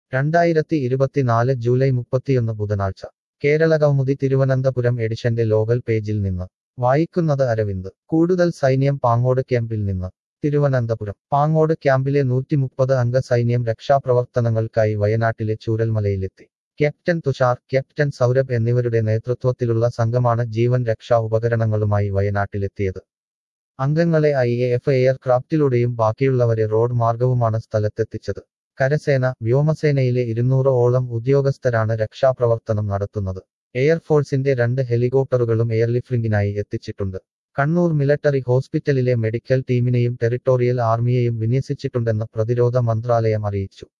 രണ്ടായിരത്തി ഇരുപത്തിനാല് ജൂലൈ മുപ്പത്തിയൊന്ന് ബുധനാഴ്ച കേരള കൗമുദി തിരുവനന്തപുരം എഡിഷന്റെ ലോകൽ പേജിൽ നിന്ന് വായിക്കുന്നത് അരവിന്ദ് കൂടുതൽ സൈന്യം പാങ്ങോട് ക്യാമ്പിൽ നിന്ന് തിരുവനന്തപുരം പാങ്ങോട് ക്യാമ്പിലെ നൂറ്റിമുപ്പത് അംഗ സൈന്യം രക്ഷാപ്രവർത്തനങ്ങൾക്കായി വയനാട്ടിലെ ചൂരൽമലയിലെത്തി ക്യാപ്റ്റൻ തുഷാർ ക്യാപ്റ്റൻ സൗരഭ് എന്നിവരുടെ നേതൃത്വത്തിലുള്ള സംഘമാണ് ജീവൻ രക്ഷാ ഉപകരണങ്ങളുമായി വയനാട്ടിലെത്തിയത് അംഗങ്ങളെ ഐ എ എഫ് എയർക്രാഫ്റ്റിലൂടെയും ബാക്കിയുള്ളവരെ റോഡ് മാർഗവുമാണ് സ്ഥലത്തെത്തിച്ചത് കരസേന വ്യോമസേനയിലെ ഇരുന്നൂറ് ഓളം ഉദ്യോഗസ്ഥരാണ് രക്ഷാപ്രവർത്തനം നടത്തുന്നത് എയർഫോഴ്സിന്റെ രണ്ട് ഹെലികോപ്റ്ററുകളും എയർലിഫ്റ്റിംഗിനായി എത്തിച്ചിട്ടുണ്ട് കണ്ണൂർ മിലിറ്ററി ഹോസ്പിറ്റലിലെ മെഡിക്കൽ ടീമിനെയും ടെറിട്ടോറിയൽ ആർമിയെയും വിന്യസിച്ചിട്ടുണ്ടെന്ന് പ്രതിരോധ മന്ത്രാലയം അറിയിച്ചു